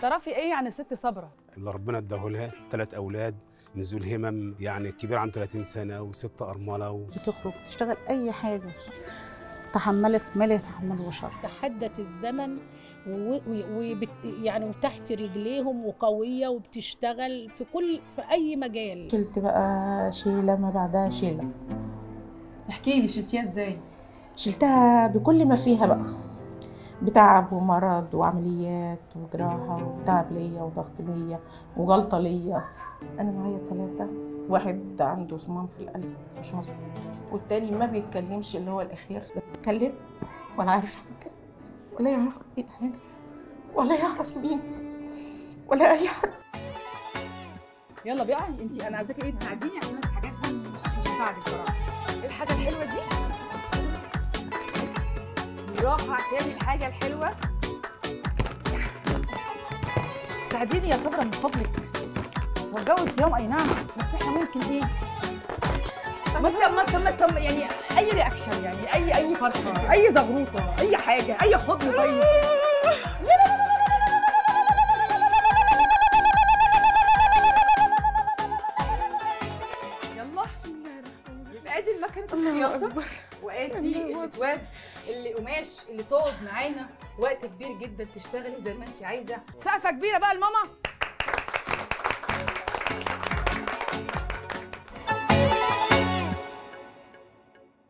تعرفي ايه عن الست صبرا اللي ربنا اداهولها ثلاث اولاد نزول همم يعني الكبير عنده 30 سنه وست ارمله و... بتخرج تشتغل اي حاجه تحملت ما لا يتحمله بشر تحدت الزمن و... و... وبت... يعني وتحت رجليهم وقويه وبتشتغل في كل في اي مجال شلت بقى شيله ما بعدها شيله احكي لي شلتيها ازاي شلتها بكل ما فيها بقى بتعب ومرض وعمليات وجراحة وتعب ليا وضغط ليا وجلطة ليا أنا معايا ثلاثة واحد عنده صمام في القلب مش مظبوط والتاني ما بيتكلمش اللي هو الأخير ده بيتكلم ولا عارف حاجة ولا يعرف أي حاجة ولا يعرف مين ولا أي حد يلا بقى انت انا عايزاكي ايه تساعديني عشان الحاجات دي مش مش هساعدك بصراحه ايه الحاجه الحلوه دي بالراحه عشان الحاجه الحلوه ساعديني يا صبرا من فضلك والجو صيام اي نعم بس احنا ممكن ايه ما انت ما انت ما انت يعني اي رياكشن يعني اي اي فرحه اي زغروطه اي حاجه اي حضن طيب يلا بسم الله الرحمن الرحيم ادي المكنه الخياطه وادي الاتواب اللي قماش اللي تقعد معانا وقت كبير جدا تشتغلي زي ما انت عايزه سقفه كبيره بقى لماما